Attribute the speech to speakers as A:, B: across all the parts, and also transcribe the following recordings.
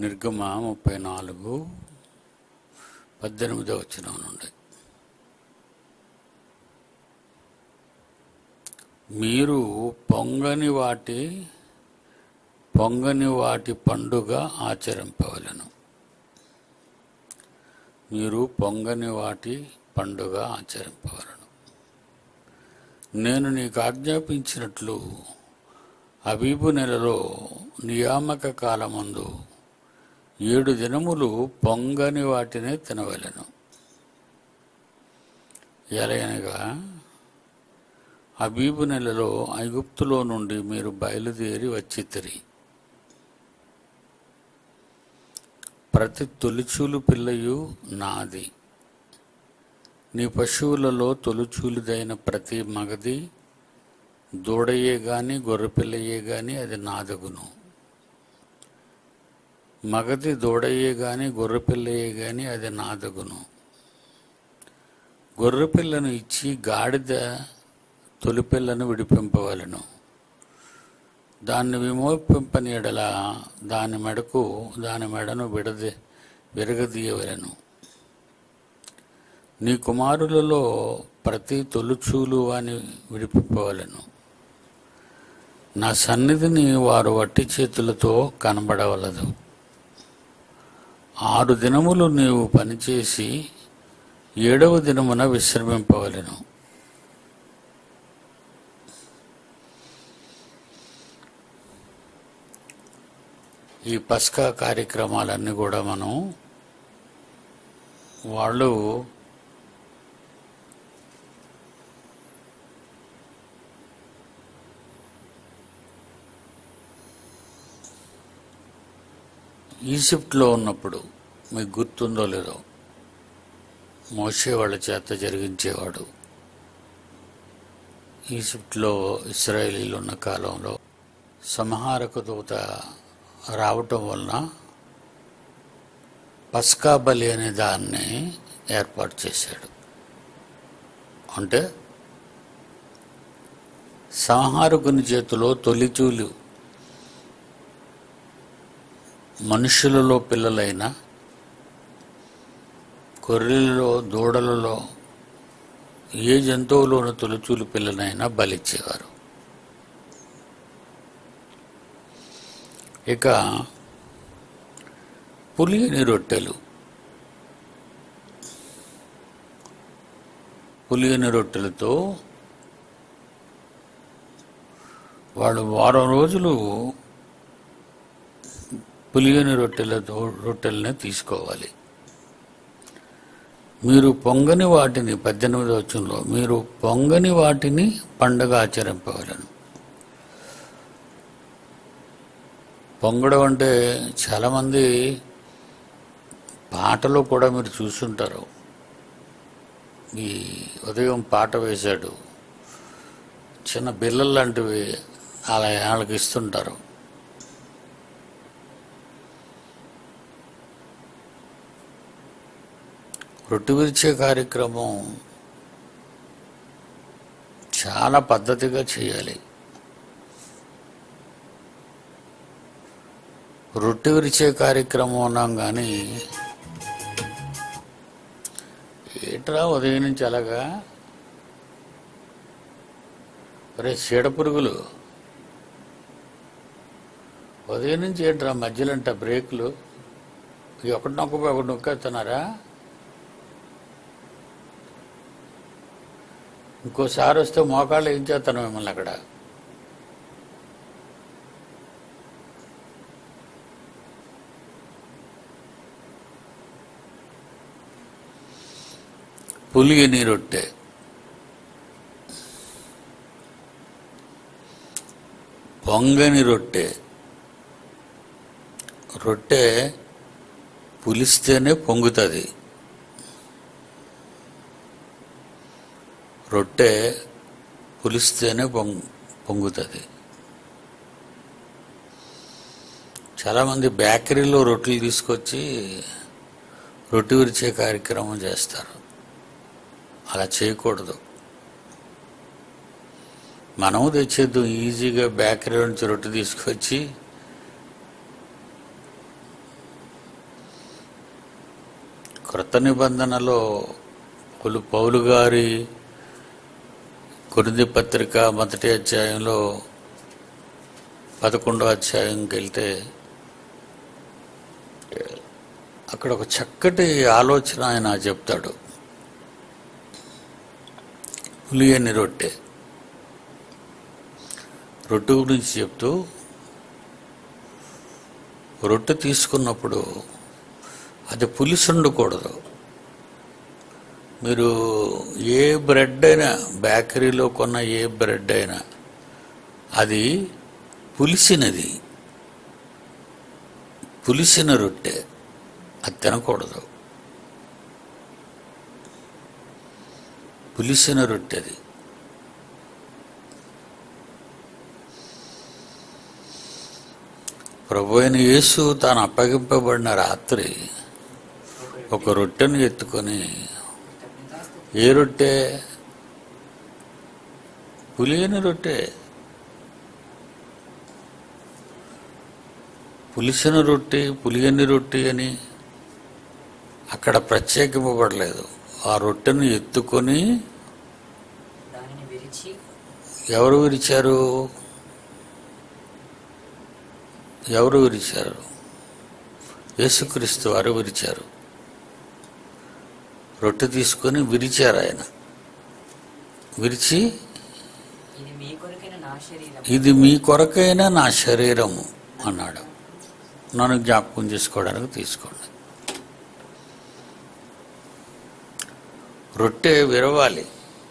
A: నిర్గమ ముప్పై నాలుగు పద్దెనిమిదో వచ్చిన నుండి మీరు పొంగని వాటి పొంగని వాటి పండుగ ఆచరింపవలను మీరు పొంగని వాటి పండుగ ఆచరింపవలను నేను నీకు ఆజ్ఞాపించినట్లు అబీబు నెలలో నియామక కాలమందు ఏడు దినములు పొంగని వాటినే తినవలెను ఎలయనగా అబీబు నెలలో ఐగుప్తులో నుండి మీరు బయలుదేరి వచ్చితిరి ప్రతి తొలిచూలు పిల్లయు నాది నీ పశువులలో తొలిచూలుదైన ప్రతి మగది దూడయే గాని గొర్రెపిల్లయే గాని అది నాదగును మగది దూడయే గాని గొర్రెపిల్లయే గాని అది నాదగును గొర్రెపిల్లను ఇచ్చి గాడిద తొలిపిల్లను విడిపింపవలను దాన్ని విమోపింపని ఎడల దాని మెడకు దాని మెడను విడది విరగదీయవలను నీ కుమారులలో ప్రతి తొలుచూలు అని విడిపింపవలను నా సన్నిధిని వారు వట్టి చేతులతో కనబడవలదు ఆరు దినములు నీవు పనిచేసి ఏడవ దినమున విశ్రమింపవలెను ఈ పస్కా కార్యక్రమాలన్నీ కూడా మనం వాళ్ళు ఈజిప్ట్లో ఉన్నప్పుడు మీకు గుర్తుందో లేదో మోసే వాళ్ళ చేత జరిగించేవాడు ఈజిప్ట్లో ఇస్రాయేలీలు ఉన్న కాలంలో సంహారక దూత రావటం వలన పస్కా బలి అనే దాన్ని ఏర్పాటు చేశాడు అంటే సంహారకుని చేతిలో తొలిచూలు మనుషులలో పిల్లలైన గొర్రెలలో దూడలలో ఏ జంతువులోని తొలిచూలు పిల్లనైనా బలిచ్చేవారు ఇక పులియని రొట్టెలు పులియని రొట్టెలతో వాళ్ళు వారం రోజులు పులియని రొట్టెలతో రొట్టెలనే తీసుకోవాలి మీరు పొంగని వాటిని పద్దెనిమిది వచ్చంలో మీరు పొంగని వాటిని పండగ ఆచరింపవలను పొంగడం అంటే చాలామంది పాటలో కూడా మీరు చూసుంటారు ఈ ఉదయం పాట వేశాడు చిన్న బిల్లలు లాంటివి అలా వాళ్ళకి ఇస్తుంటారు రొట్టె విరిచే కార్యక్రమం చాలా పద్ధతిగా చేయాలి రొట్టె విరిచే కార్యక్రమం ఉన్నాం కానీ ఏట్రా ఉదయం నుంచి అలాగా రే చీడ పురుగులు ఉదయం నుంచి ఏంట్రా మధ్యలో అంట బ్రేకులు ఇక ఒకటి నొక్కపోయి ఒకటి నొక్కేస్తున్నారా ఇంకోసారి వస్తే మోకాళ్ళు ఏం చేస్తాను మిమ్మల్ని అక్కడ పులియని రొట్టె పొంగని రొట్టె రొట్టె పులిస్తేనే పొంగుతుంది రొట్టె పులిస్తేనే పొంగు పొంగుతుంది చాలామంది బేకరీలో రొట్టెలు తీసుకొచ్చి రొట్టె విరిచే కార్యక్రమం చేస్తారు అలా చేయకూడదు మనము తెచ్చేద్దాం ఈజీగా బేకరీ నుంచి రొట్టె తీసుకొచ్చి క్రొత్త నిబంధనలో కులు పౌలు గారి కొరింది పత్రిక మొదటి అధ్యాయంలో పదకొండో అధ్యాయంకి వెళ్తే అక్కడ ఒక చక్కటి ఆలోచన ఆయన చెప్తాడు పులియని రొట్టె రొట్టె గురించి చెప్తూ రొట్టె తీసుకున్నప్పుడు అది పులుసు ఉండకూడదు మీరు ఏ బ్రెడ్ అయినా బేకరీలో కొన్న ఏ బ్రెడ్ అయినా అది పులిసినది పులిసిన రొట్టె అది తినకూడదు పులిసిన రొట్టె అది ప్రభు అయిన యేసు తాను అప్పగింపబడిన రాత్రి ఒక రొట్టెను ఎత్తుకొని ఏ రొట్టె పులియని రొట్టె పులిసిన రొట్టె పులియని రొట్టె అని అక్కడ ప్రత్యేకింపబడలేదు ఆ రొట్టెను ఎత్తుకొని
B: దానిని విరిచి
A: ఎవరు విరిచారు ఎవరు విరిచారు యేసుక్రీస్తు వారు విరిచారు రొట్టె తీసుకొని విరిచారు ఆయన విరిచి
B: ఇది మీ కొరకైన నా శరీరం
A: ఇది మీ కొరకైన నా శరీరము అన్నాడు నన్ను జ్ఞాపకం చేసుకోవడానికి తీసుకోండి రొట్టె విరవాలి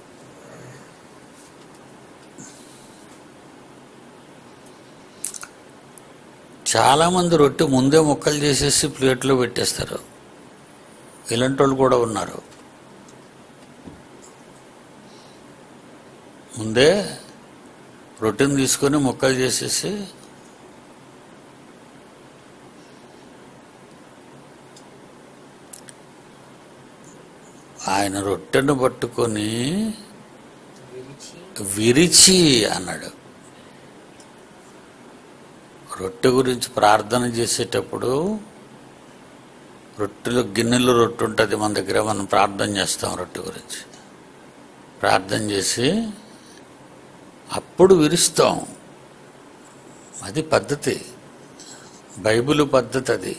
A: చాలామంది రొట్టె ముందే ముక్కలు చేసేసి ప్లేట్లో పెట్టేస్తారు ఇలాంటి వాళ్ళు కూడా ఉన్నారు ముందే రొట్టెని తీసుకొని ముక్కలు చేసేసి ఆయన రొట్టెను పట్టుకొని
B: విరిచి
A: విరిచి అన్నాడు రొట్టె గురించి ప్రార్థన చేసేటప్పుడు రొట్టెలో గిన్నెలో రొట్టె ఉంటుంది మన దగ్గర మనం ప్రార్థన చేస్తాం రొట్టె గురించి ప్రార్థన చేసి అప్పుడు విరుస్తాం అది పద్ధతి బైబిల్ పద్ధతి అది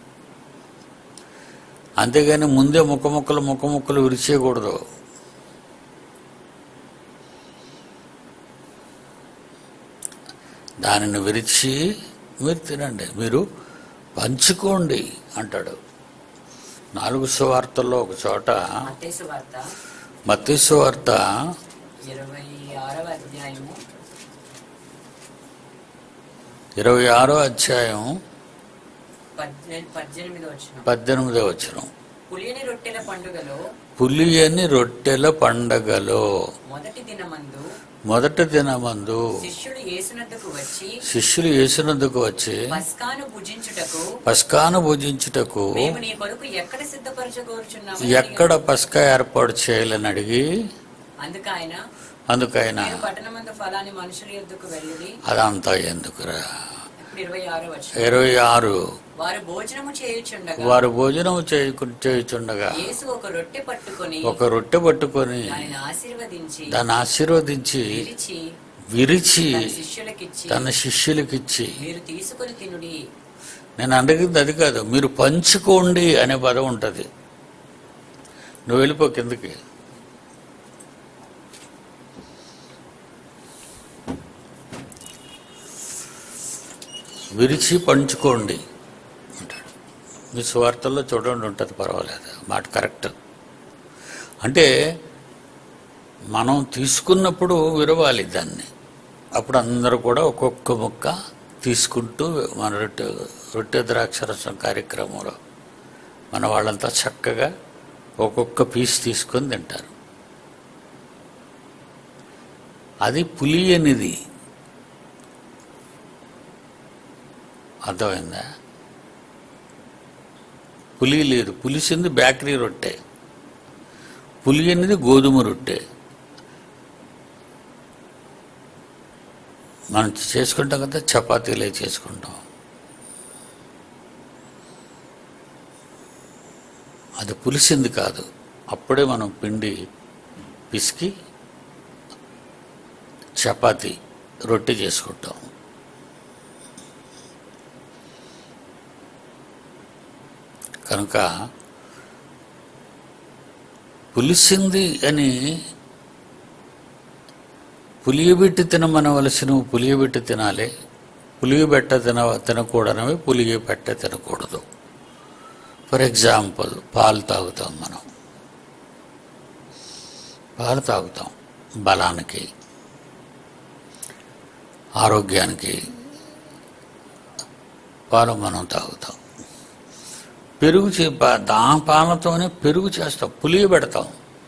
A: అంతేగాని ముందే ముక్క ముక్కలు ముక్క ముక్కలు విరిచేయకూడదు దానిని విరిచి మీరు తినండి మీరు పంచుకోండి అంటాడు నాలుగు సువార్తల్లో ఒక చోట
B: మత్తేసు వార్త
A: మత్తి సువార్త
B: ఇరవై ఆరవ అధ్యాయము
A: ఇరవై ఆరో అధ్యాయం
B: పద్దె- పద్దెనిమిది వచ్చిన
A: పద్దెనిమిదో వచనం
B: పులియని రొట్టెల పండుగలో
A: పులియని రొట్టెల పండగలో
B: మొదటి దినమందు
A: మొదటి దినమందు
B: శిష్యుడు యేసునద్దకు వచ్చి
A: శిష్యులు యేసునందుకు వచ్చి
B: పస్కాను భుజించుటకు
A: పస్కాను భుజించుటకు
B: మేము నీ కొరకు ఎక్కడ సిద్ధపరచగోరుచున్నాము
A: ఎక్కడ పస్కా ఏర్పాటు చేయాలని అడిగి
B: అందుకు ఆయన
A: అందుకైన
B: మీరు పట్టణమందు ఫలాని మనుషుల యొద్దకు వెళ్ళి
A: అదంతా ఎందుకురా
B: ఇప్పుడు ఇరవై ఆరో వచ్చిన
A: ఇరవై ఆరు
B: వారు భోజనము చేయుచుండగా
A: వారు భోజనం చేయకు చేయుచుండగా
B: యేసు ఒక రొట్టె పట్టుకొని
A: ఒక రొట్టె పట్టుకొని
B: దానిని ఆశీర్వదించి
A: దాన్ని ఆశీర్వదించి
B: విరిచి
A: విరిచి
B: తన శిష్యులకిచ్చి
A: తన శిష్యులకిచ్చి
B: మీరు తీసుకొని తినుడి
A: నేను అడిగింది అది కాదు మీరు పంచుకోండి అనే పదం ఉంటుంది నువ్వు వెళ్ళిపో కిందకి విరిచి పంచుకోండి అంటాడు మీ స్వార్థల్లో చూడండి ఉంటుంది పర్వాలేదు మాట కరెక్ట్ అంటే మనం తీసుకున్నప్పుడు విరవాలి దాన్ని అప్పుడు అందరూ కూడా ఒక్కొక్క ముక్క తీసుకుంటూ మన రొట్టె రొట్టె ద్రాక్షరసం కార్యక్రమంలో మన వాళ్ళంతా చక్కగా ఒక్కొక్క పీస్ తీసుకొని తింటారు అది పులియనిది అర్థమైందా పులి లేదు పులిసింది బేకరీ రొట్టె పులి అనేది గోధుమ రొట్టె మనం చేసుకుంటాం కదా చపాతీలే చేసుకుంటాం అది పులిసింది కాదు అప్పుడే మనం పిండి పిసికి చపాతి రొట్టె చేసుకుంటాం కనుక పులిసింది అని పులియబెట్టి తినమనవలసిన పులియబెట్టి తినాలి పులియబెట్ట తిన తినకూడనవి పులియబెట్ట తినకూడదు ఫర్ ఎగ్జాంపుల్ పాలు తాగుతాం మనం పాలు తాగుతాం బలానికి ఆరోగ్యానికి పాలు మనం తాగుతాం పెరుగు చే పా- దా పాలతోనే పెరుగు చేస్తాం పులియ పెడతాం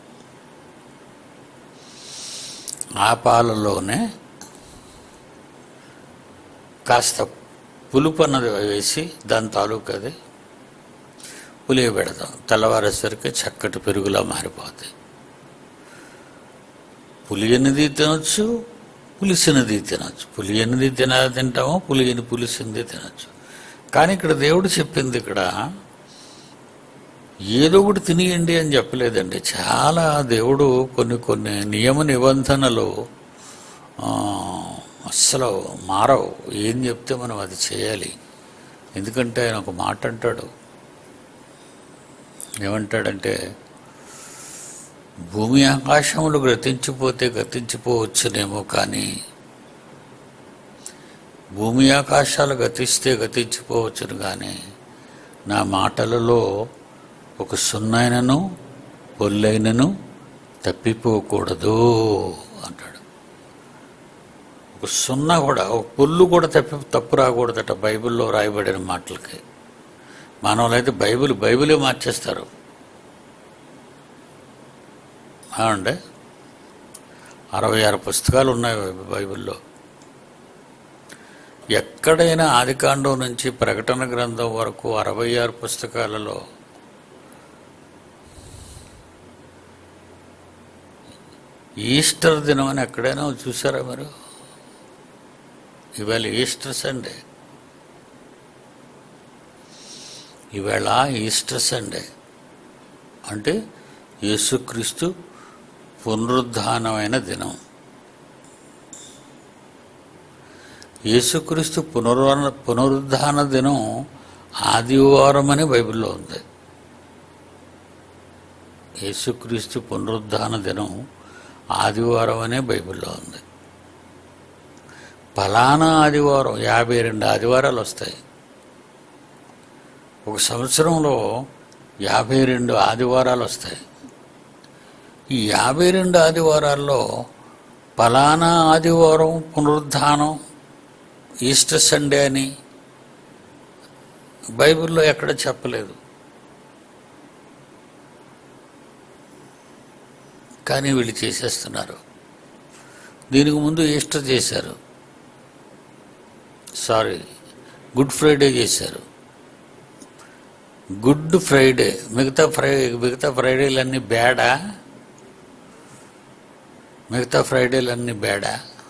A: ఆ పాలలోనే కాస్త పులుపు అన్నది వేసి దాని తాలూకు అది పులియ పెడతాం తెల్లవారేసరికి చక్కటి పెరుగులా మారిపోతాయి పులియనిది తినొచ్చు పులిసినది తినొచ్చు పులియనిది తిన తింటామో పులియని పులిసింది తినొచ్చు కానీ ఇక్కడ దేవుడు చెప్పింది ఇక్కడ ఏదో ఒకటి తినియండి అని చెప్పలేదండి చాలా దేవుడు కొన్ని కొన్ని నియమ నిబంధనలు ఆ, అస్సలు మారవు ఏం చెప్తే మనం అది చేయాలి ఎందుకంటే ఆయన ఒక మాట అంటాడు ఏమంటాడంటే భూమి ఆకాశములు గతించిపోతే గతించిపోవచ్చునేమో కానీ భూమి ఆకాశాలు గతిస్తే గతించిపోవచ్చును కానీ నా మాటలలో ఒక సున్నైనను పొల్లైనను తప్పిపోకూడదు అంటాడు ఒక సున్నా కూడా ఒక పొల్లు కూడా తప్పి తప్పు రాకూడదట బైబిల్లో రాయబడిన మాటలకి మానవులైతే బైబిల్ బైబిలే మార్చేస్తారు ఏమండి అరవై ఆరు పుస్తకాలు ఉన్నాయి బైబిల్లో ఎక్కడైనా ఆదికాండం నుంచి ప్రకటన గ్రంథం వరకు అరవై ఆరు పుస్తకాలలో ఈస్టర్ దినం అని ఎక్కడైనా చూసారా మీరు ఇవాళ ఈస్టర్ సండే ఈవేళ ఈస్టర్ సండే అంటే యేసుక్రీస్తు పునరుద్ధానమైన దినం యేసుక్రీస్తు పునరుద్ధరణ పునరుద్ధాన దినం ఆదివారం అని బైబిల్లో ఉంది యేసుక్రీస్తు పునరుద్ధాన దినం ఆదివారం అనే బైబిల్లో ఉంది ఫలానా ఆదివారం యాభై రెండు ఆదివారాలు వస్తాయి ఒక సంవత్సరంలో యాభై రెండు ఆదివారాలు వస్తాయి ఈ యాభై రెండు ఆదివారాల్లో ఫలానా ఆదివారం పునరుద్ధానం ఈస్టర్ సండే అని బైబిల్లో ఎక్కడ చెప్పలేదు కానీ వీళ్ళు చేసేస్తున్నారు దీనికి ముందు ఈస్టర్ చేశారు సారీ గుడ్ ఫ్రైడే చేశారు గుడ్ ఫ్రైడే మిగతా ఫ్రై మిగతా ఫ్రైడేలన్నీ బేడా మిగతా ఫ్రైడేలన్నీ బేడా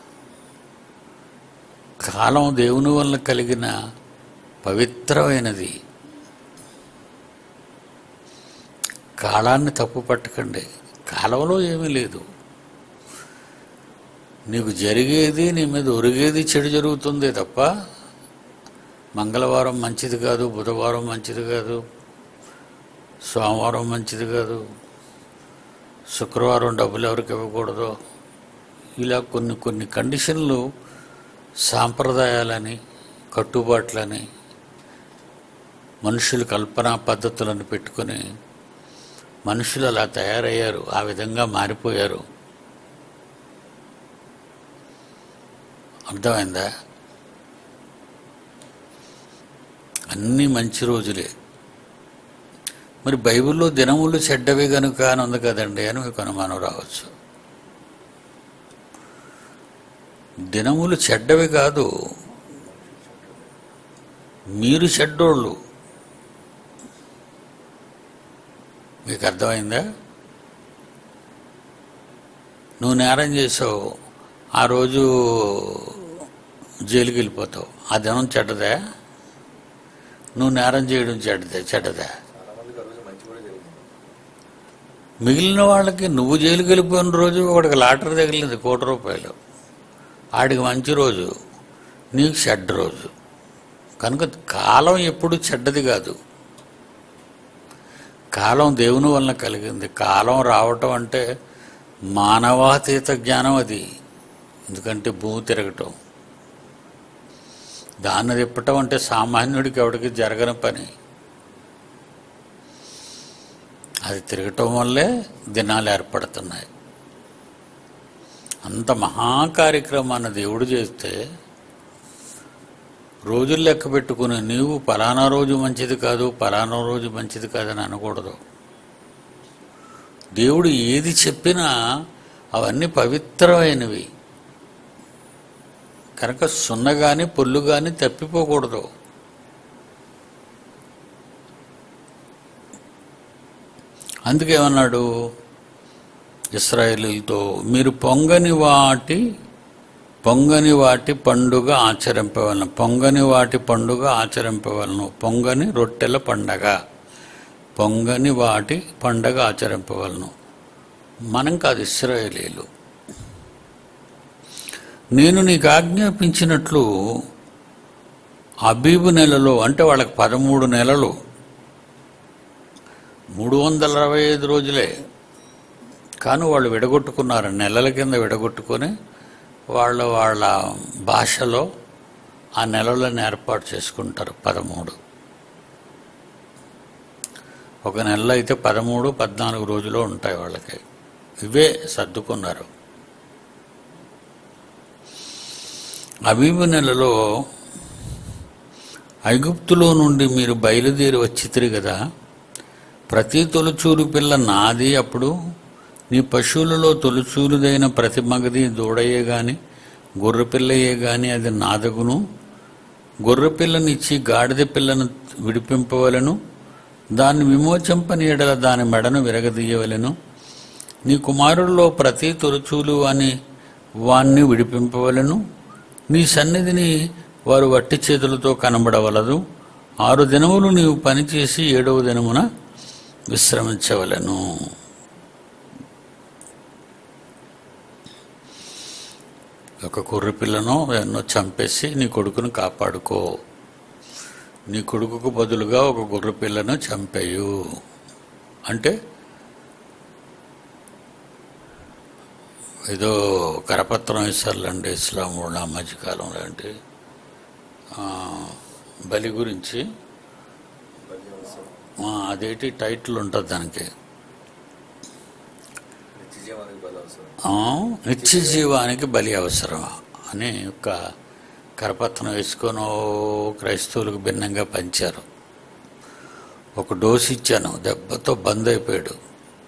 A: కాలం దేవుని వల్ల కలిగిన పవిత్రమైనది కాలాన్ని తప్పు పట్టకండి కాలంలో ఏమీ లేదు నీకు జరిగేది నీ మీద ఒరిగేది చెడు జరుగుతుందే తప్ప మంగళవారం మంచిది కాదు బుధవారం మంచిది కాదు సోమవారం మంచిది కాదు శుక్రవారం డబ్బులు ఎవరికి ఇవ్వకూడదు ఇలా కొన్ని కొన్ని కండిషన్లు సాంప్రదాయాలని కట్టుబాట్లని మనుషుల కల్పనా పద్ధతులను పెట్టుకొని మనుషులు అలా తయారయ్యారు ఆ విధంగా మారిపోయారు అర్థమైందా అన్నీ మంచి రోజులే మరి బైబిల్లో దినములు చెడ్డవి గనుక అని ఉంది కదండి అని మీకు అనుమానం రావచ్చు దినములు చెడ్డవి కాదు మీరు చెడ్డోళ్ళు మీకు అర్థమైందా నువ్వు నేరం చేసావు ఆ రోజు జైలుకి వెళ్ళిపోతావు ఆ దినం చెడ్డదా నువ్వు నేరం చేయడం చెడ్డదే చెడ్డదా
C: చాలా మందికి ఆ రోజు మంచి కూడా జరిగింది
A: మిగిలిన వాళ్ళకి నువ్వు జైలుకి వెళ్ళిపోయిన రోజు వాడికి లాటరీ తగిలింది కోటి రూపాయలు ఆడికి మంచి రోజు నీకు చెడ్డ రోజు కనుక కాలం ఎప్పుడు చెడ్డది కాదు కాలం దేవుని వలన కలిగింది కాలం రావటం అంటే మానవాతీత జ్ఞానం అది ఎందుకంటే భూమి తిరగటం దాన్ని తిప్పటం అంటే సామాన్యుడికి ఎవడికి జరగని పని అది తిరగటం వల్లే దినాలు ఏర్పడుతున్నాయి అంత మహా కార్యక్రమాన్ని దేవుడు చేస్తే రోజులు లెక్క పెట్టుకుని నీవు పలానా రోజు మంచిది కాదు పలానా రోజు మంచిది కాదని అనకూడదు దేవుడు ఏది చెప్పినా అవన్నీ పవిత్రమైనవి కనుక సున్న కానీ పొల్లు కానీ తప్పిపోకూడదు అందుకేమన్నాడు ఇస్రాయేలీలతో మీరు పొంగని వాటి పొంగని వాటి పండుగ ఆచరింపవలను పొంగని వాటి పండుగ ఆచరింపవలను పొంగని రొట్టెల పండగ పొంగని వాటి పండగ ఆచరింపవలను మనం కాదు ఇస్రాయేలీలు నేను నీకు ఆజ్ఞాపించినట్లు అబీబు నెలలో అంటే వాళ్ళకి పదమూడు నెలలు మూడు వందల అరవై ఐదు రోజులే కానీ వాళ్ళు విడగొట్టుకున్నారు నెలల కింద విడగొట్టుకొని వాళ్ళ వాళ్ళ భాషలో ఆ నెలలను ఏర్పాటు చేసుకుంటారు పదమూడు ఒక నెలలో అయితే పదమూడు పద్నాలుగు రోజులు ఉంటాయి వాళ్ళకి ఇవే సర్దుకున్నారు అబీబు నెలలో ఐగుప్తులో నుండి మీరు బయలుదేరి వచ్చితిరి కదా ప్రతి తొలుచూరు పిల్ల నాది అప్పుడు నీ పశువులలో తొలుచూరుదైన ప్రతి మగది దూడయే గాని గొర్రెపిల్లయే గాని అది నాదగును గొర్రెపిల్లనిచ్చి గాడిద పిల్లను విడిపింపవలను దాన్ని విమోచింపని ఎడల దాని మెడను విరగదీయవలెను నీ కుమారుల్లో ప్రతి తొలుచూలు అని వాణ్ణి విడిపింపవలను నీ సన్నిధిని వారు వట్టి చేతులతో కనబడవలదు ఆరు దినములు నీవు పనిచేసి ఏడవ దినమున విశ్రమించవలను ఒక కుర్రి పిల్లను ఎన్నో చంపేసి నీ కొడుకును కాపాడుకో నీ కొడుకుకు బదులుగా ఒక గుర్ర పిల్లను చంపేయు అంటే ఏదో కరపత్రం ఇస్తారులండి ఇస్లాం వాళ్ళ మధ్యకాలంలో అంటే ఆ, బలి గురించి ఆ, అదేంటి టైటిల్ ఉంటుంది దానికి
C: నిత్యజీవానికి బలి అవసరం
A: ఆ, నిత్య జీవానికి బలి అవసరం అని ఒక కరపత్రం వేసుకొని ఓ క్రైస్తవులకు భిన్నంగా పంచారు ఒక డోసు ఇచ్చాను దెబ్బతో బంద్ అయిపోయాడు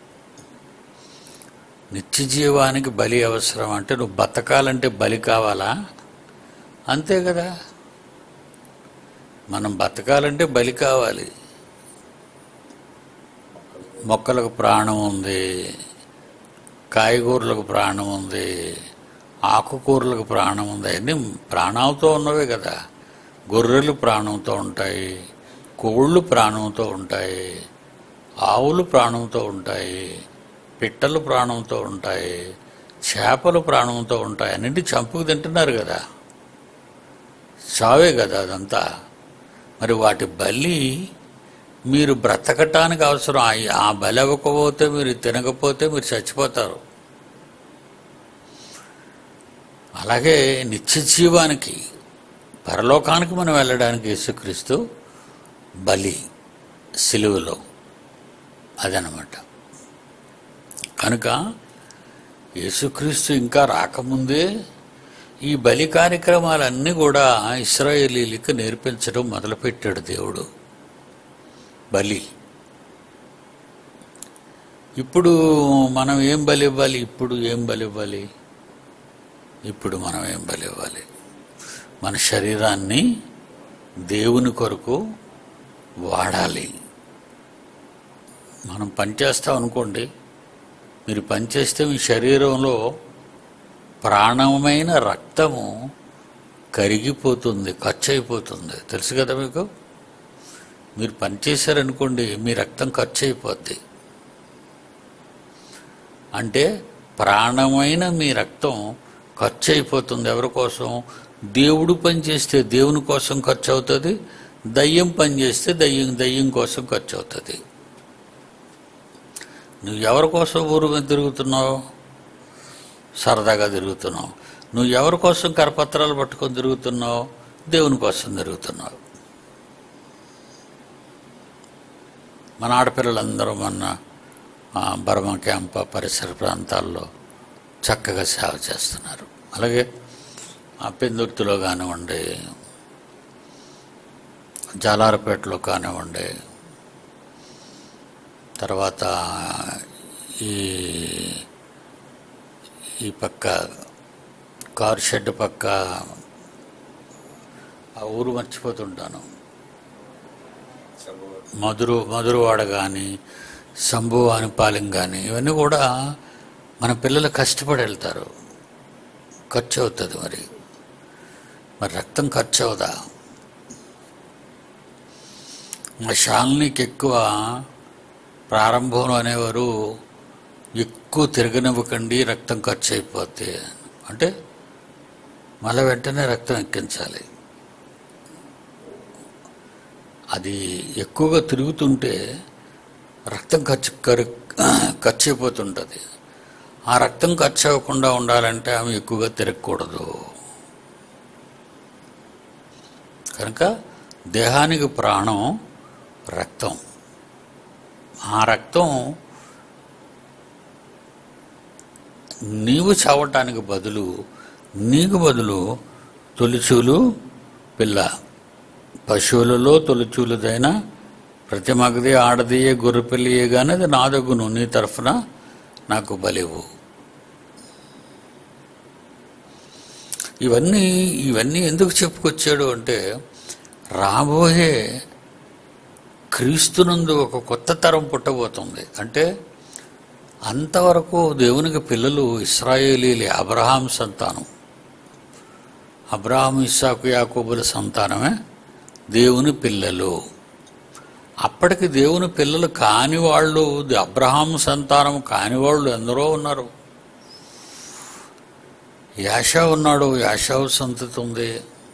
A: నిత్య జీవానికి బలి అవసరం అంటే నువ్వు బతకాలంటే బలి కావాలా అంతే కదా మనం బతకాలంటే బలి కావాలి మొక్కలకు ప్రాణం ఉంది కాయగూరలకు ప్రాణం ఉంది ఆకుకూరలకు ప్రాణం ఉంది అన్నీ ప్రాణాలతో ఉన్నవే కదా గొర్రెలు ప్రాణంతో ఉంటాయి కోళ్ళు ప్రాణంతో ఉంటాయి ఆవులు ప్రాణంతో ఉంటాయి పిట్టలు ప్రాణంతో ఉంటాయి చేపలు ప్రాణంతో ఉంటాయి అన్నింటి చంపుకు తింటున్నారు కదా చావే కదా అదంతా మరి వాటి బలి మీరు బ్రతకటానికి అవసరం ఆ- ఆ బలి అవ్వకపోతే మీరు తినకపోతే మీరు చచ్చిపోతారు అలాగే నిత్య జీవానికి పరలోకానికి మనం వెళ్ళడానికి యేసుక్రీస్తు బలి సిలువలో అదనమాట కనుక యేసుక్రీస్తు ఇంకా రాకముందే ఈ బలి కార్యక్రమాలన్నీ కూడా ఇస్రాయేలీలకు నేర్పించడం మొదలుపెట్టాడు దేవుడు బలి ఇప్పుడు మనం ఏం బలి ఇవ్వాలి ఇప్పుడు ఏం బలి ఇవ్వాలి ఇప్పుడు మనం ఏం బలి ఇవ్వాలి మన శరీరాన్ని దేవుని కొరకు వాడాలి మనం పనిచేస్తాం అనుకోండి మీరు పనిచేస్తే మీ శరీరంలో ప్రాణమైన రక్తము కరిగిపోతుంది ఖర్చు అయిపోతుంది తెలుసు కదా మీకు మీరు పనిచేశారనుకోండి మీ రక్తం ఖర్చు అయిపోద్ది అంటే ప్రాణమైన మీ రక్తం ఖర్చు అయిపోతుంది ఎవరి కోసం దేవుడు పని చేస్తే దేవుని కోసం ఖర్చు అవుతుంది దయ్యం పని చేస్తే దయ్యం దయ్యం కోసం ఖర్చు అవుతుంది నువ్వు ఎవరి కోసం ఊరు మీద తిరుగుతున్నావు సరదాగా తిరుగుతున్నావు నువ్వు ఎవరి కోసం కరపత్రాలు పట్టుకొని తిరుగుతున్నావు దేవుని కోసం తిరుగుతున్నావు మన ఆడపిల్లలందరూ మొన్న ఆ, బర్మా క్యాంప్ పరిసర ప్రాంతాల్లో చక్కగా సేవ చేస్తున్నారు అలాగే ఆ పెందుర్తిలో కానివ్వండి జాలారపేటలో కానివ్వండి తర్వాత ఈ ఈ పక్క కారు షెడ్ పక్క ఆ ఊరు మర్చిపోతుంటాను మధురు మధురవాడ కానీ శంభువానిపాలెం కానీ ఇవన్నీ కూడా మన పిల్లలు కష్టపడి వెళ్తారు ఖర్చు అవుతుంది మరి మరి రక్తం ఖర్చు అవుదా మా శాలినికి ఎక్కువ ప్రారంభంలో అనేవారు ఎక్కువ తిరగనివ్వకండి రక్తం ఖర్చు అయిపోద్ది అంటే మళ్ళీ వెంటనే రక్తం ఎక్కించాలి అది ఎక్కువగా తిరుగుతుంటే రక్తం ఖర్చు కరు- ఖర్చు అయిపోతుంటుంది ఆ రక్తం ఖర్చు అవ్వకుండా ఉండాలంటే ఆమె ఎక్కువగా తిరగకూడదు కనుక దేహానికి ప్రాణం రక్తం ఆ రక్తం నీవు చావటానికి బదులు నీకు బదులు తొలిచూలు పిల్ల పశువులలో తొలిచూలుదైన ప్రతి మగది ఆడదియే గొర్రెపిల్లియే కానీ అది నాదగును నీ తరఫున నాకు బలివు ఇవన్నీ ఇవన్నీ ఎందుకు చెప్పుకొచ్చాడు అంటే రాబోయే క్రీస్తునందు ఒక కొత్త తరం పుట్టబోతుంది అంటే అంతవరకు దేవునికి పిల్లలు ఇస్రాయేలీలి అబ్రహాం సంతానం అబ్రహాం ఇస్సాకు యాకోబుల సంతానమే దేవుని పిల్లలు అప్పటికి దేవుని పిల్లలు కాని వాళ్ళు అబ్రహాం సంతానం కాని వాళ్ళు ఎందరో ఉన్నారు యాషా ఉన్నాడు యాషావు సంతతి ఉంది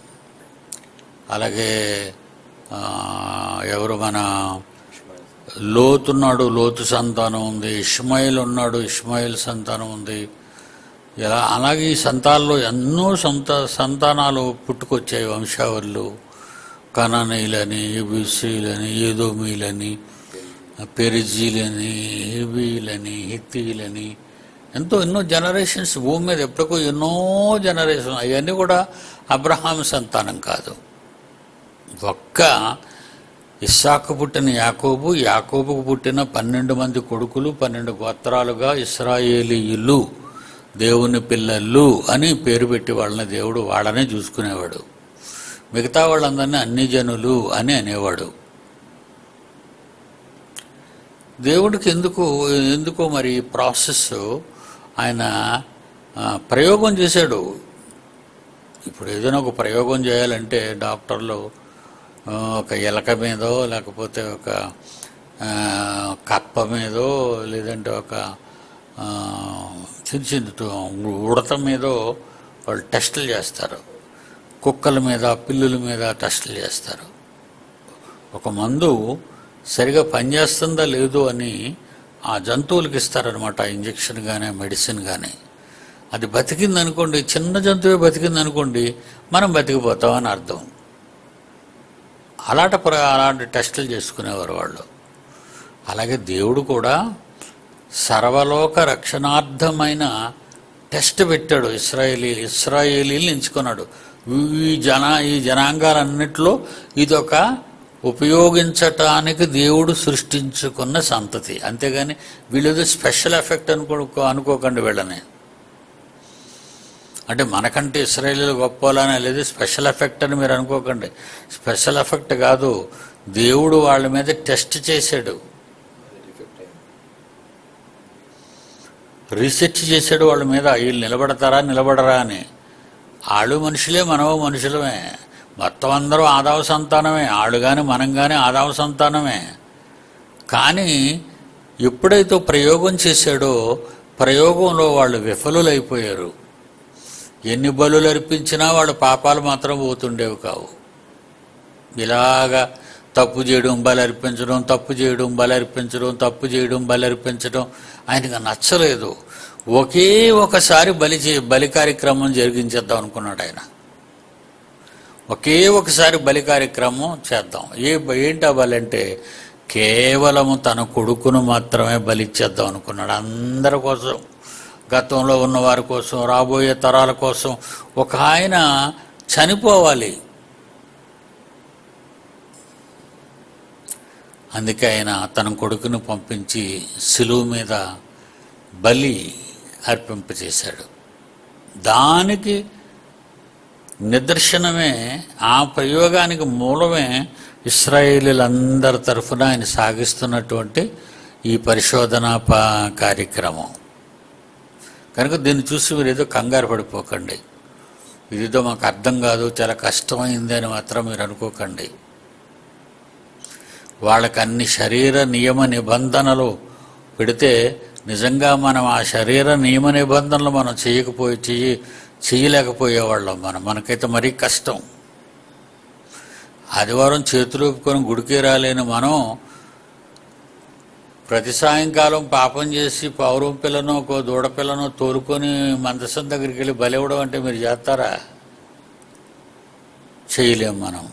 A: అలాగే ఆ, ఎవరు మన లోతున్నాడు లోతు సంతానం ఉంది ఇష్మాయిల్ ఉన్నాడు ఇష్మాయిల్ సంతానం ఉంది ఇలా అలాగే ఈ సంతాల్లో ఎన్నో సంత సంతానాలు పుట్టుకొచ్చాయి వంశావళులు కనానీలని బీసీలని ఏదోమీలని పెరిజీలని హిబీలని హిత్తీలని ఎంతో ఎన్నో జనరేషన్స్ భూమి మీద ఎప్పటికో ఎన్నో జనరేషన్ అవన్నీ కూడా అబ్రహాం సంతానం కాదు ఒక్క ఇస్సాకు పుట్టిన యాకోబు యాకోబుకు పుట్టిన పన్నెండు మంది కొడుకులు పన్నెండు గోత్రాలుగా ఇస్రాయేలీయులు దేవుని పిల్లలు అని పేరు పెట్టి వాళ్ళని దేవుడు వాళ్ళనే చూసుకునేవాడు మిగతా వాళ్ళందరినీ అన్ని జనులు అని అనేవాడు దేవుడికి ఎందుకు ఎందుకో మరి ఈ ప్రాసెస్ ఆయన ఆ, ప్రయోగం చేశాడు ఇప్పుడు ఏదైనా ఒక ప్రయోగం చేయాలంటే డాక్టర్లు ఆ, ఒక ఎలక మీదో లేకపోతే ఒక ఆ, కప్ప మీదో లేదంటే ఒక ఆ, చిన్న చిన్న ఉడత మీదో వాళ్ళు టెస్టులు చేస్తారు కుక్కల మీద పిల్లుల మీద టెస్టులు చేస్తారు ఒక మందు సరిగా పనిచేస్తుందా లేదో అని ఆ జంతువులకి ఇస్తారనమాట ఇంజక్షన్ కానీ మెడిసిన్ కానీ అది బతికింది అనుకోండి చిన్న జంతువే బతికింది అనుకోండి మనం బతికిపోతామని అర్థం అలాంటి ప్ర అలాంటి టెస్టులు చేసుకునేవారు వాళ్ళు అలాగే దేవుడు కూడా సర్వలోక రక్షణార్థమైన టెస్ట్ పెట్టాడు ఇస్రాయేలీ ఇస్రాయేలీలు ఎంచుకున్నాడు ఈ జన ఈ జనాంగాలన్నిటిలో ఇదొక ఉపయోగించటానికి దేవుడు సృష్టించుకున్న సంతతి అంతేగాని వీళ్ళేదో స్పెషల్ ఎఫెక్ట్ అనుకో అనుకోకండి వీళ్ళని అంటే మనకంటే ఇస్రాయేలీలు గొప్పలని లేదు స్పెషల్ ఎఫెక్ట్ అని మీరు అనుకోకండి స్పెషల్ ఎఫెక్ట్ కాదు దేవుడు వాళ్ళ మీద టెస్ట్ చేశాడు రీసెర్చ్ చేశాడు వాళ్ళ మీద వీళ్ళు నిలబడతారా నిలబడరా అని వాళ్ళు మనుషులే మనము మనుషులమే మొత్తం అందరూ ఆదావ సంతానమే వాళ్ళు కానీ మనం కానీ ఆదావ సంతానమే కానీ ఎప్పుడైతే ప్రయోగం చేశాడో ప్రయోగంలో వాళ్ళు విఫలులైపోయారు ఎన్ని బలులు అర్పించినా వాళ్ళ పాపాలు మాత్రం పోతుండేవి కావు ఇలాగా తప్పు చేయడం బలర్పించడం తప్పు చేయడం బలర్పించడం తప్పు చేయడం బలర్పించడం ఆయనకు నచ్చలేదు ఒకే ఒకసారి బలి చే బలి కార్యక్రమం జరిగించేద్దాం అనుకున్నాడు ఆయన ఒకే ఒకసారి బలి కార్యక్రమం చేద్దాం ఏ ఏంటి ఆ బలి అంటే కేవలము తన కొడుకును మాత్రమే బలిచ్చేద్దాం అనుకున్నాడు అందరి కోసం గతంలో ఉన్న వారి కోసం రాబోయే తరాల కోసం ఒక ఆయన చనిపోవాలి అందుకే ఆయన తన కొడుకును పంపించి సిలువు మీద బలి అర్పింపచేశాడు దానికి నిదర్శనమే ఆ ప్రయోగానికి మూలమే ఇస్రాయేలీలందరి తరఫున ఆయన సాగిస్తున్నటువంటి ఈ పరిశోధన ప కార్యక్రమం కనుక దీన్ని చూసి మీరు ఏదో కంగారు పడిపోకండి ఇదేదో మాకు అర్థం కాదు చాలా కష్టమైంది అని మాత్రం మీరు అనుకోకండి వాళ్ళకి అన్ని శరీర నియమ నిబంధనలు పెడితే నిజంగా మనం ఆ శరీర నియమ నిబంధనలు మనం చేయకపోయి చెయ్యి చేయలేకపోయేవాళ్ళం మనం మనకైతే మరీ కష్టం ఆదివారం చేతులు ఊపుకొని గుడికి రాలేని మనం ప్రతి సాయంకాలం పాపం చేసి పౌరం పిల్లను ఒక దూడ పిల్లను తోలుకొని మందసం దగ్గరికి వెళ్ళి బలివ్వడం అంటే మీరు చేస్తారా చేయలేం మనం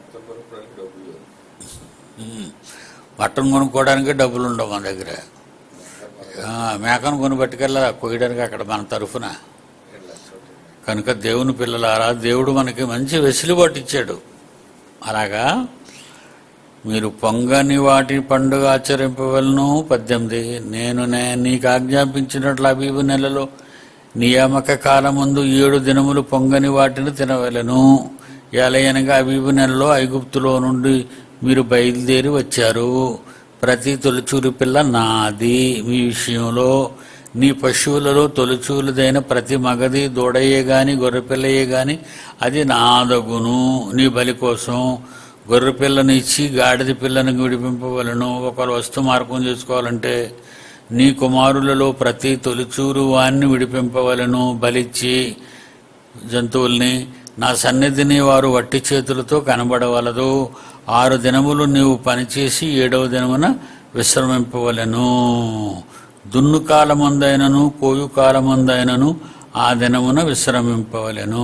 A: ఉమ్. మటన్ కొనుక్కోవడానికి డబ్బులు ఉండవు మన దగ్గర ఆ, మేకను కొని పట్టుకెళ్ళా కోయడానికి అక్కడ మన తరఫున కనుక దేవుని పిల్లలారా దేవుడు మనకి మంచి వెసులుబాటు ఇచ్చాడు అలాగా మీరు పొంగని వాటి పండుగ ఆచరింపవలను పద్దెనిమిది నేను నే- నీకు ఆజ్ఞాపించినట్లు అబీబు నెలలో నియామక కాలమందు ఏడు దినములు పొంగని వాటిని తినవలెను ఎలయనగా అబీబు నెలలో ఐగుప్తులో నుండి మీరు బయలుదేరి వచ్చారు ప్రతి తొలిచూరు పిల్ల నాది మీ విషయంలో నీ పశువులలో తొలిచూలుదైన ప్రతి మగది దూడయ్యే గాని గొర్రెపిల్లయే గాని అది నాదగును నీ బలి కోసం గొర్రె పిల్లని ఇచ్చి గాడిద పిల్లని విడిపింపవలను ఒకరు వస్తు మార్గం చేసుకోవాలంటే నీ కుమారులలో ప్రతి తొలిచూరు వాణ్ణి విడిపింపవలను బలిచ్చి జంతువుల్ని నా సన్నిధిని వారు వట్టి చేతులతో కనబడవలదు ఆరు దినములు నీవు పనిచేసి ఏడవ దినమున విశ్రమింపవలెను దున్ను కాలమందైనను కోయు కాలమందైనను ఆ దినమున విశ్రమింపవలెను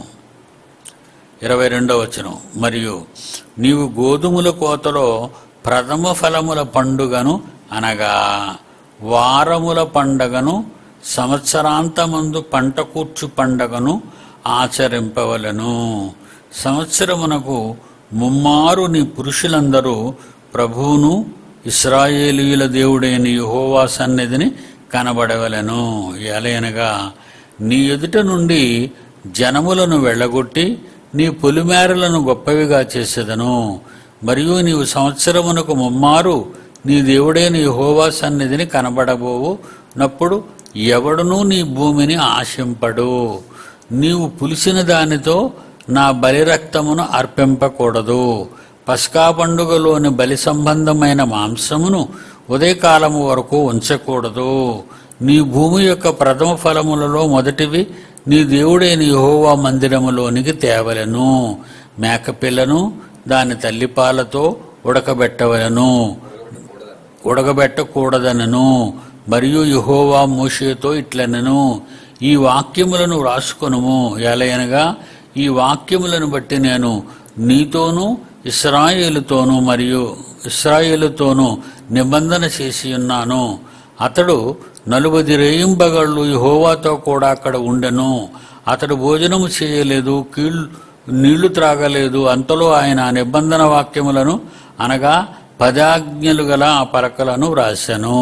A: ఇరవై రెండవ వచనం మరియు నీవు గోధుమల కోతలో ప్రథమ ఫలముల పండుగను అనగా వారముల పండగను సంవత్సరాంతమందు పంట కూర్చు పండగను ఆచరింపవలను సంవత్సరమునకు ముమ్మారు నీ పురుషులందరూ ప్రభువును ఇస్రాయేలీయుల దేవుడైన యెహోవా సన్నిధిని కనబడవలను ఎలయనగా నీ ఎదుట నుండి జనములను వెళ్ళగొట్టి నీ పొలిమేరలను గొప్పవిగా చేసేదను మరియు నీవు సంవత్సరమునకు ముమ్మారు నీ దేవుడైన యెహోవా సన్నిధిని కనబడబోవు నప్పుడు ఎవడునూ నీ భూమిని ఆశింపడు నీవు పులిసిన దానితో నా బలి రక్తమును అర్పింపకూడదు పస్కా పండుగలోని బలి సంబంధమైన మాంసమును ఉదయకాలము వరకు ఉంచకూడదు నీ భూమి యొక్క ప్రథమ ఫలములలో మొదటివి నీ దేవుడైన యెహోవా మందిరములోనికి తేవలెను మేకపిల్లను దాని తల్లిపాలతో ఉడకబెట్టవలను ఉడకబెట్టకూడదనను మరియు యెహోవా మోషేతో ఇట్లనను ఈ వాక్యములను వ్రాసుకొనుము ఎలయనగా ఈ వాక్యములను బట్టి నేను నీతోనూ ఇస్రాయేలుతోనూ మరియు ఇస్రాయేలుతోనూ నిబంధన చేసి ఉన్నాను అతడు నలుబది రేయింబగళ్ళు యెహోవాతో కూడా అక్కడ ఉండెను అతడు భోజనము చేయలేదు కీళ్ళు నీళ్లు త్రాగలేదు అంతలో ఆయన ఆ నిబంధన వాక్యములను అనగా పదాజ్ఞలు గల ఆ పలకలను వ్రాసెను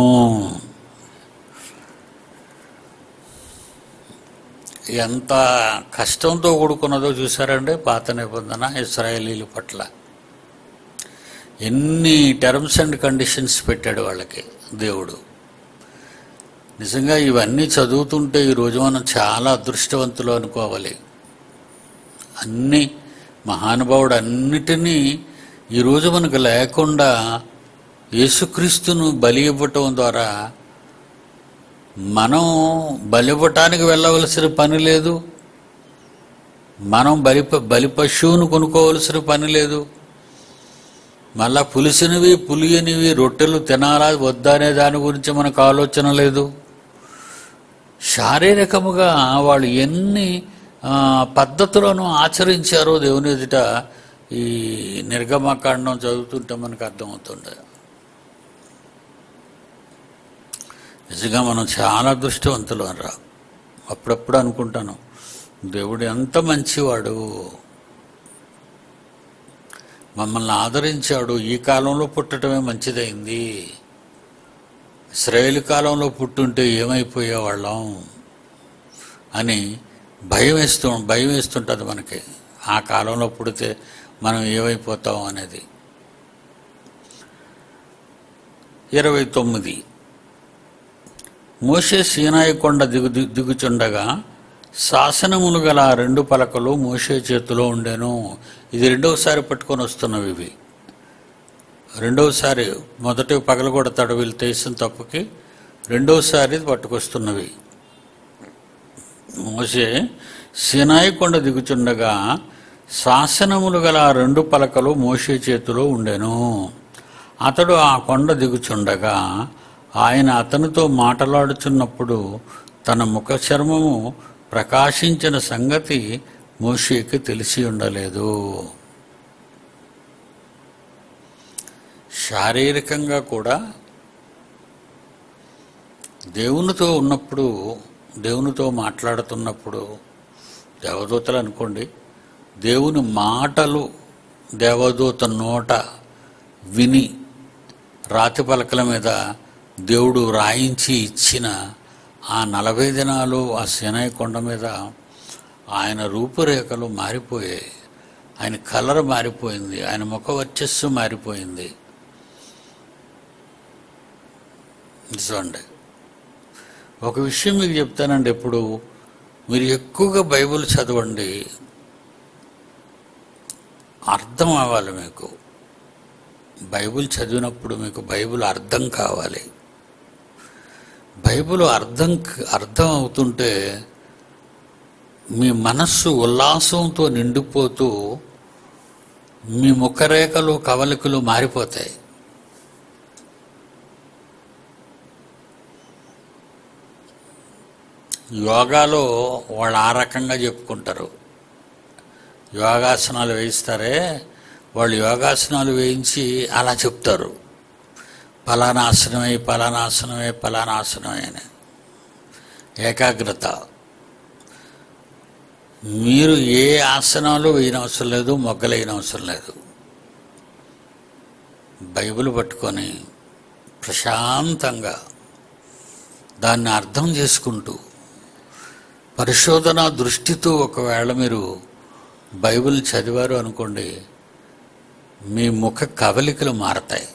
A: ఎంత కష్టంతో కూడుకున్నదో చూసారండి పాత నిబంధన ఇస్రాయేలీల పట్ల ఎన్ని టర్మ్స్ అండ్ కండిషన్స్ పెట్టాడు వాళ్ళకి దేవుడు నిజంగా ఇవన్నీ చదువుతుంటే ఈరోజు మనం చాలా అదృష్టవంతులు అనుకోవాలి అన్ని మహానుభావుడు అన్నిటినీ ఈరోజు మనకు లేకుండా యేసుక్రీస్తును బలి ఇవ్వటం ద్వారా మనం బలివ్వటానికి వెళ్ళవలసిన పని లేదు మనం బలి బలి పశువును కొనుక్కోవలసిన పని లేదు మళ్ళా పులిసినవి పులియనివి రొట్టెలు తినాలా వద్దా అనే దాని గురించి మనకు ఆలోచన లేదు శారీరకముగా వాళ్ళు ఎన్ని ఆ, పద్ధతులను ఆచరించారో దేవుని ఎదుట ఈ నిర్గమకాండం చదువుతుంటే మనకు అర్థమవుతుంది నిజంగా మనం చాలా దృష్టివంతులు అనరా అప్పుడప్పుడు అనుకుంటాను దేవుడు ఎంత మంచివాడు మమ్మల్ని ఆదరించాడు ఈ కాలంలో పుట్టడమే మంచిదైంది ఇస్రాయేల్ కాలంలో పుట్టుంటే ఏమైపోయేవాళ్ళం అని భయం వేస్తూ భయం వేస్తుంటుంది మనకి ఆ కాలంలో పుడితే మనం ఏమైపోతాం అనేది ఇరవై తొమ్మిది మోషే సీనాయి కొండ దిగు దిగు- దిగుచుండగా శాసనములు గల ఆ రెండు పలకలు మోషే చేతిలో ఉండెను ఇది రెండవసారి పట్టుకొని వస్తున్నవి ఇవి రెండవసారి మొదటి పగలు కొడతాడు వీళ్ళు చేసిన తప్పుకి రెండవసారి పట్టుకొస్తున్నవి మోసే సినాయి కొండ దిగుచుండగా శాసనములు గల ఆ రెండు పలకలు మోషే చేతిలో ఉండెను అతడు ఆ కొండ దిగుచుండగా ఆయన అతనితో మాటలాడుచున్నప్పుడు తన ముఖ చర్మము ప్రకాశించిన సంగతి మోషేకి తెలిసి ఉండలేదు శారీరకంగా కూడా దేవునితో ఉన్నప్పుడు దేవునితో మాట్లాడుతున్నప్పుడు దేవదూతలు అనుకోండి దేవుని మాటలు దేవదూత నోట విని రాతి పలకల మీద దేవుడు రాయించి ఇచ్చిన ఆ నలభై దినాలు ఆ సినాయి కొండ మీద ఆయన రూపురేఖలు మారిపోయాయి ఆయన కలర్ మారిపోయింది ఆయన ముఖ వర్చస్సు మారిపోయింది చూడండి ఒక విషయం మీకు చెప్తానండి ఎప్పుడు మీరు ఎక్కువగా బైబిల్ చదవండి అర్థం అవ్వాలి మీకు బైబిల్ చదివినప్పుడు మీకు బైబిల్ అర్థం కావాలి బైబిల్ అర్థం అర్థం అవుతుంటే మీ మనస్సు ఉల్లాసంతో నిండిపోతూ మీ ముఖరేఖలు కవలికలు మారిపోతాయి యోగాలో వాళ్ళు ఆ రకంగా చెప్పుకుంటారు యోగాసనాలు వేయిస్తారే వాళ్ళు యోగాసనాలు వేయించి అలా చెప్తారు ఫలానాసనమే ఫలానాసనమే ఫలానాసనమే అని ఏకాగ్రత మీరు ఏ ఆసనాలు వేయనవసరం లేదు మొగ్గలేయన అవసరం లేదు బైబిల్ పట్టుకొని ప్రశాంతంగా దాన్ని అర్థం చేసుకుంటూ పరిశోధన దృష్టితో ఒకవేళ మీరు బైబిల్ చదివారు అనుకోండి మీ ముఖ కవలికలు మారతాయి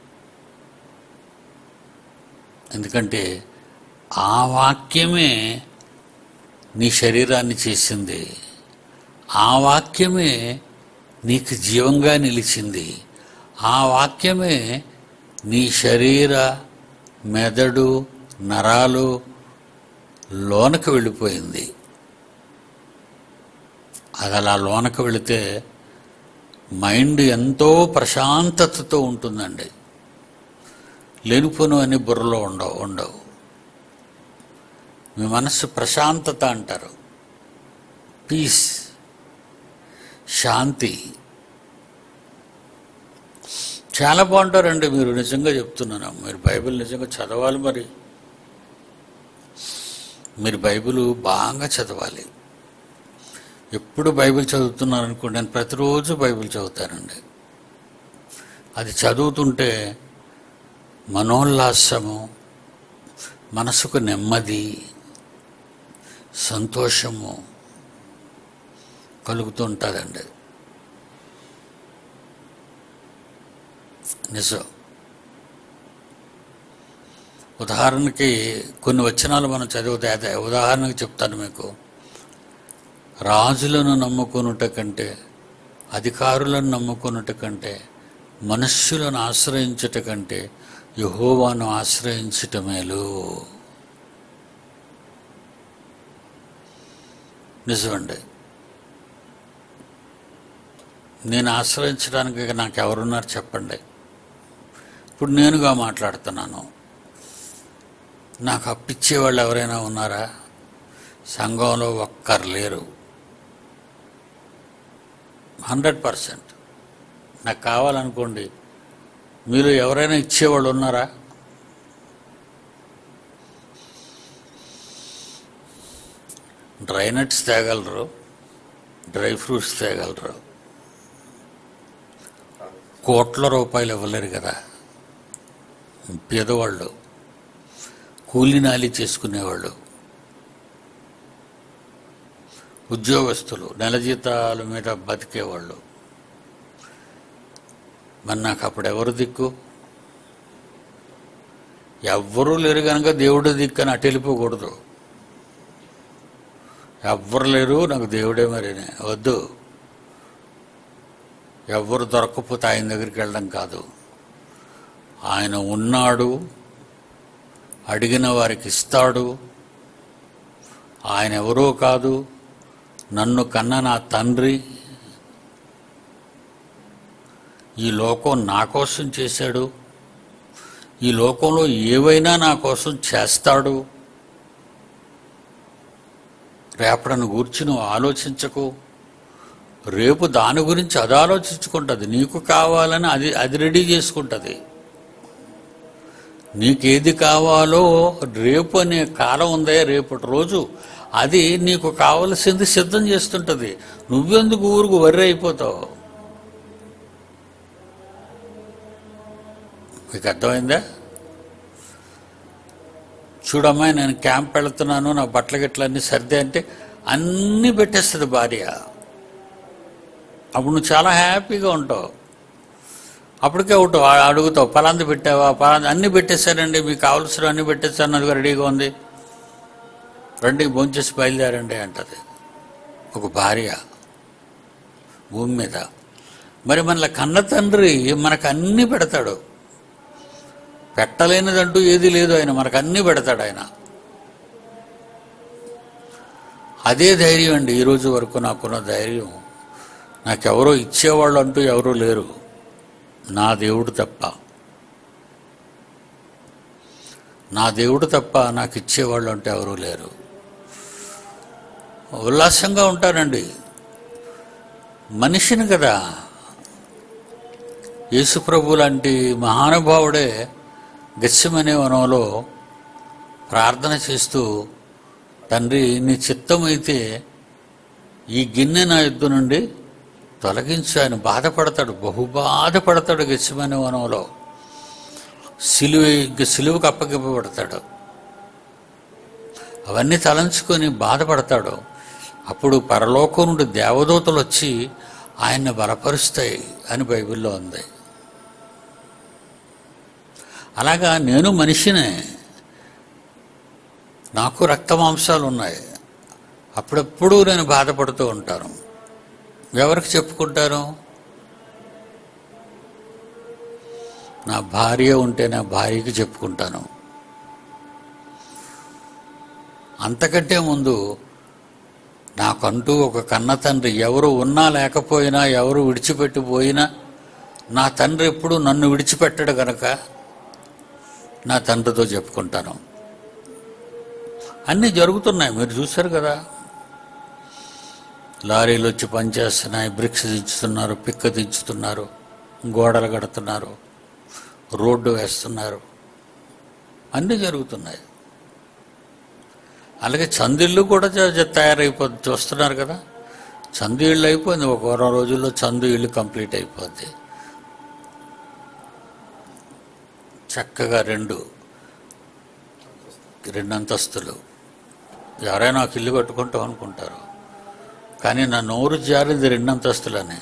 A: ఎందుకంటే ఆ వాక్యమే నీ శరీరాన్ని చేసింది ఆ వాక్యమే నీకు జీవంగా నిలిచింది ఆ వాక్యమే నీ శరీర మెదడు నరాలు లోనకు వెళ్ళిపోయింది అది అలా లోనకు వెళితే మైండ్ ఎంతో ప్రశాంతతతో ఉంటుందండి లేనిపోను అని బుర్రలో ఉండవు ఉండవు మీ మనస్సు ప్రశాంతత అంటారు పీస్ శాంతి చాలా బాగుంటారండి మీరు నిజంగా చెప్తున్నాను మీరు బైబిల్ నిజంగా చదవాలి మరి మీరు బైబిల్ బాగా చదవాలి ఎప్పుడు బైబిల్ చదువుతున్నారు అనుకోండి నేను ప్రతిరోజు బైబిల్ చదువుతానండి అది చదువుతుంటే మనోల్లాసము మనసుకు నెమ్మది సంతోషము కలుగుతూ ఉంటుందండి నిజం ఉదాహరణకి కొన్ని వచనాలు మనం చదివితే అదే ఉదాహరణకి చెప్తాను మీకు రాజులను నమ్ముకొనుట కంటే అధికారులను నమ్ముకొనుట కంటే మనుష్యులను ఆశ్రయించుట కంటే యహోవాను ఆశ్రయించుట మేలు నిజమండి నేను ఆశ్రయించడానికి ఇక నాకు ఎవరున్నారు చెప్పండి ఇప్పుడు నేనుగా మాట్లాడుతున్నాను నాకు అప్పిచ్చే వాళ్ళు ఎవరైనా ఉన్నారా సంఘంలో ఒక్కరు లేరు హండ్రెడ్ పర్సెంట్ నాకు కావాలనుకోండి మీరు ఎవరైనా ఇచ్చేవాళ్ళు ఉన్నారా డ్రై నట్స్ తేగలరు డ్రై ఫ్రూట్స్ తేగలరు కోట్ల రూపాయలు ఇవ్వలేరు కదా పేదవాళ్ళు కూలినాలి చేసుకునేవాళ్ళు ఉద్యోగస్తులు నెల జీతాల మీద బతికేవాళ్ళు మరి నాకు అప్పుడు ఎవరు దిక్కు ఎవ్వరూ లేరు కనుక దేవుడే దిక్కు అని అటు వెళ్ళిపోకూడదు ఎవ్వరు లేరు నాకు దేవుడే మరి వద్దు ఎవ్వరు దొరకకపోతే ఆయన దగ్గరికి వెళ్ళడం కాదు ఆయన ఉన్నాడు అడిగిన వారికి ఇస్తాడు ఆయన ఎవరో కాదు నన్ను కన్న నా తండ్రి ఈ లోకం నా కోసం చేశాడు ఈ లోకంలో ఏవైనా నా కోసం చేస్తాడు రేపడను గూర్చి నువ్వు ఆలోచించకు రేపు దాని గురించి అది ఆలోచించుకుంటుంది నీకు కావాలని అది అది రెడీ చేసుకుంటుంది నీకేది కావాలో రేపు అనే కాలం ఉందే రేపటి రోజు అది నీకు కావలసింది సిద్ధం చేస్తుంటుంది నువ్వెందుకు ఊరుకు వర్రి అయిపోతావు మీకు అర్థమైందా చూడమ్మా నేను క్యాంప్ వెళ్తున్నాను నా బట్టల గిట్లన్నీ సర్ది అంటే అన్నీ పెట్టేస్తుంది భార్య అప్పుడు నువ్వు చాలా హ్యాపీగా ఉంటావు అప్పటికే ఒకటి అడుగుతావు పలాంది పెట్టావా పలాంది అన్నీ పెట్టేశారండి మీకు కావాల్సిన అన్నీ పెట్టేశాను అది రెడీగా ఉంది రండి భోంచేసి బయలుదేరండి అంటది ఒక భార్య భూమి మీద మరి మన కన్న తండ్రి మనకు అన్నీ పెడతాడు పెట్టలేనిదంటూ ఏది లేదు ఆయన మనకు అన్నీ పెడతాడు ఆయన అదే ధైర్యం అండి ఈరోజు వరకు నాకున్న ధైర్యం నాకెవరో ఇచ్చేవాళ్ళు అంటూ ఎవరూ లేరు నా దేవుడు తప్ప నా దేవుడు తప్ప నాకు ఇచ్చేవాళ్ళు అంటే ఎవరూ లేరు ఉల్లాసంగా ఉంటానండి మనిషిని కదా యేసుప్రభు లాంటి మహానుభావుడే గస్యమనే వనంలో ప్రార్థన చేస్తూ తండ్రి నీ చిత్తమైతే ఈ గిన్నె నా యుద్ధ నుండి తొలగించు ఆయన బాధపడతాడు బహు బాధపడతాడు గస్యమనే వనంలో సిలువ ఇంక సిలువకు అప్పగింపబడతాడు అవన్నీ తలంచుకొని బాధపడతాడు అప్పుడు పరలోకం నుండి దేవదూతలు వచ్చి ఆయన్ని బలపరుస్తాయి అని బైబిల్లో ఉంది అలాగా నేను మనిషినే నాకు రక్త మాంసాలు ఉన్నాయి అప్పుడప్పుడు నేను బాధపడుతూ ఉంటాను ఎవరికి చెప్పుకుంటాను నా భార్య ఉంటే నా భార్యకి చెప్పుకుంటాను అంతకంటే ముందు నాకంటూ ఒక కన్న తండ్రి ఎవరు ఉన్నా లేకపోయినా ఎవరు విడిచిపెట్టిపోయినా నా తండ్రి ఎప్పుడు నన్ను విడిచిపెట్టడు గనక నా తండ్రితో చెప్పుకుంటాను అన్నీ జరుగుతున్నాయి మీరు చూశారు కదా లారీలు వచ్చి పనిచేస్తున్నాయి బ్రిక్స్ దించుతున్నారు పిక్క దించుతున్నారు గోడలు కడుతున్నారు రోడ్డు వేస్తున్నారు అన్నీ జరుగుతున్నాయి అలాగే చందిళ్ళు కూడా చ- చ- తయారైపోద్ది చూస్తున్నారు కదా చందు ఇళ్ళు అయిపోయింది ఒక వారం రోజుల్లో చందు ఇల్లు కంప్లీట్ అయిపోద్ది చక్కగా రెండు రెండు అంతస్తులు ఎవరైనా ఒక ఇల్లు కట్టుకుంటాం అనుకుంటారు కానీ నా నోరు జారింది రెండు అంతస్తులనే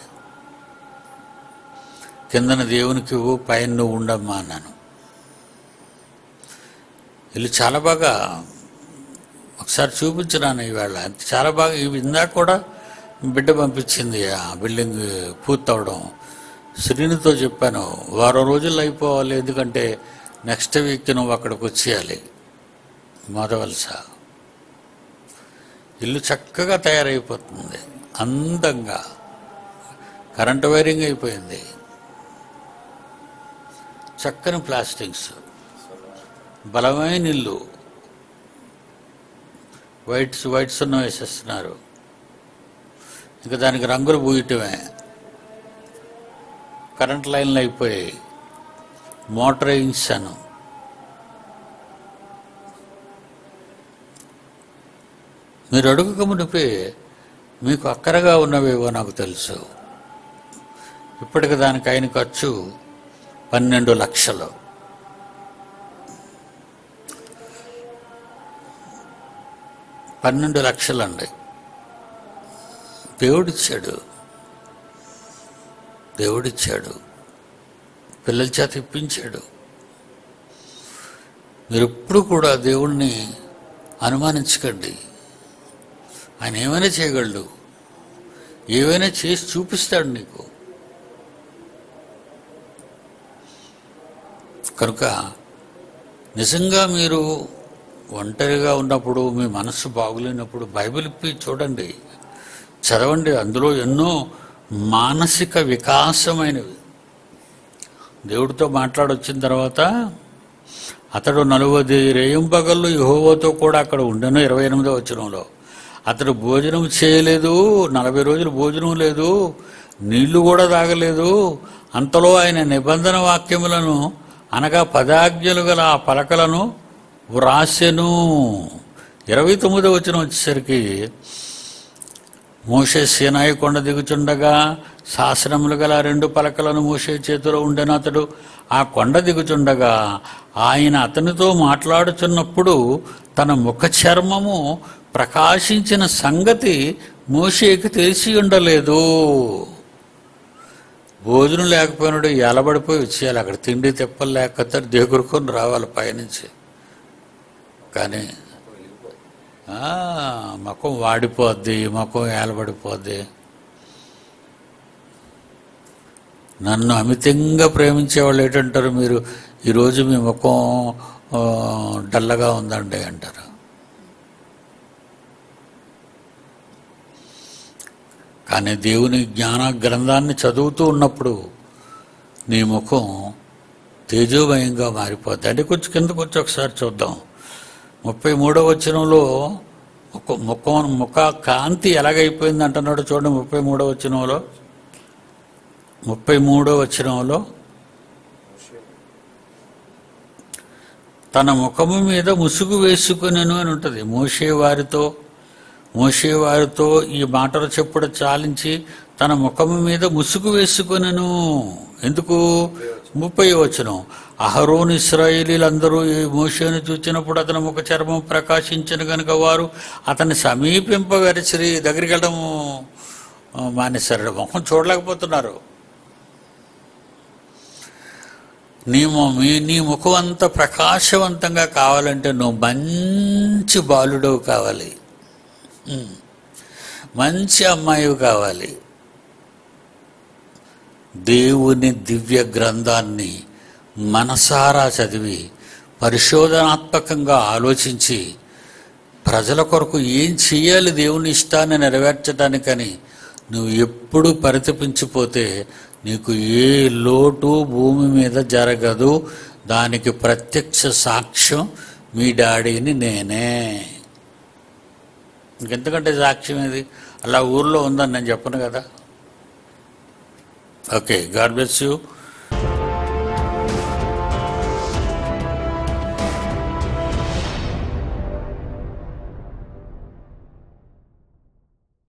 A: కిందన దేవునికి ఇవ్వు పైన నువ్వు ఉండమ్మా అన్నాను ఇల్లు చాలా బాగా ఒకసారి చూపించినాను ఈవేళ చాలా బాగా ఇవి ఇందాక కూడా బిడ్డ పంపించింది ఆ బిల్డింగ్ పూర్తవడం శ్రీనితో చెప్పాను వారం రోజుల్లో అయిపోవాలి ఎందుకంటే నెక్స్ట్ వీక్ నువ్వు అక్కడికి వచ్చేయాలి మొదవలస ఇల్లు చక్కగా తయారైపోతుంది అందంగా కరెంటు వైరింగ్ అయిపోయింది చక్కని ప్లాస్టిక్స్ బలమైన ఇల్లు వైట్స్ వైట్స్ ఉన్న వేసేస్తున్నారు ఇంకా దానికి రంగులు పూయటమే కరెంట్ లైన్లు అయిపోయాయి మోటార్ వేయించాను మీరు అడుగుక మునిపే మీకు అక్కరగా ఉన్నవేవో నాకు తెలుసు ఇప్పటికి దానికి అయిన ఖర్చు పన్నెండు లక్షలు పన్నెండు లక్షలండి దేవుడిచ్చాడు దేవుడిచ్చాడు పిల్లల చేత ఇప్పించాడు మీరు ఎప్పుడు కూడా దేవుణ్ణి అనుమానించకండి ఆయన ఏమైనా చేయగలడు ఏవైనా చేసి చూపిస్తాడు నీకు కనుక నిజంగా మీరు ఒంటరిగా ఉన్నప్పుడు మీ మనస్సు బాగులేనప్పుడు బైబిల్ ఇప్పి చూడండి చదవండి అందులో ఎన్నో మానసిక వికాసమైనవి దేవుడితో మాట్లాడొచ్చిన తర్వాత అతడు నలువది రేయింపగళ్ళు యహోవతో కూడా అక్కడ ఉండను ఇరవై ఎనిమిదో వచనంలో అతడు భోజనం చేయలేదు నలభై రోజులు భోజనం లేదు నీళ్లు కూడా తాగలేదు అంతలో ఆయన నిబంధన వాక్యములను అనగా పదాజ్ఞలు గల ఆ పలకలను వ్రాసెను ఇరవై తొమ్మిదో వచనం వచ్చేసరికి మోషే సీనాయి కొండ దిగుచుండగా శాసనములు గల రెండు పలకలను మోషే చేతిలో ఉండెను అతడు ఆ కొండ దిగుచుండగా ఆయన అతనితో మాట్లాడుచున్నప్పుడు తన ముఖ చర్మము ప్రకాశించిన సంగతి మోషేకి తెలిసి ఉండలేదు భోజనం లేకపోయినాడు ఎలబడిపోయి వచ్చేయాలి అక్కడ తిండి తెప్పలు లేకపోతే దిగురుకొని రావాలి పైనుంచి కానీ ఆ, ముఖం వాడిపోద్ది ముఖం ఏలబడిపోద్ది నన్ను అమితంగా ప్రేమించే వాళ్ళు ఏంటంటారు మీరు ఈరోజు మీ ముఖం ఆ, డల్లగా ఉందండి అంటారు కానీ దేవుని జ్ఞాన గ్రంథాన్ని చదువుతూ ఉన్నప్పుడు నీ ముఖం తేజోమయంగా మారిపోద్ది అంటే కొంచెం కిందకు వచ్చి ఒకసారి చూద్దాం ముప్పై మూడో వచనంలో ముఖ ముఖం ముఖ కాంతి ఎలాగైపోయింది అంటున్నాడు చూడండి ముప్పై మూడో వచనంలో ముప్పై మూడో వచనంలో తన ముఖము మీద ముసుగు వేసుకునేను అని ఉంటుంది మోసే వారితో మోసే వారితో ఈ మాటలు చెప్పుడు చాలించి తన ముఖము మీద ముసుగు వేసుకునెను ఎందుకు ముప్పై వచనం అహరోన్ ఇస్రాయేలీలందరూ ఈ మోషేను చూచినప్పుడు అతని ముఖ చర్మం ప్రకాశించిన కనుక వారు అతన్ని సమీపింపగరిచిరి దగ్గరికి వెళ్ళడం ఆ, మానేశారు ముఖం చూడలేకపోతున్నారు నీ మొ- మీ నీ ముఖం అంత ప్రకాశవంతంగా కావాలంటే నువ్వు మంచి బాలుడవు కావాలి ఉమ్. మంచి అమ్మాయి కావాలి దేవుని దివ్య గ్రంథాన్ని మనసారా చదివి పరిశోధనాత్మకంగా ఆలోచించి ప్రజల కొరకు ఏం చేయాలి దేవుని ఇష్టాన్ని నెరవేర్చడానికని నువ్వు ఎప్పుడు పరితపించిపోతే నీకు ఏ లోటు భూమి మీద జరగదు దానికి ప్రత్యక్ష సాక్ష్యం మీ డాడీని నేనే ఇంకెంతకంటే సాక్ష్యం ఇది అలా ఊర్లో ఉందని నేను చెప్పను కదా ఓకే గాడ్ బ్లెస్ యూ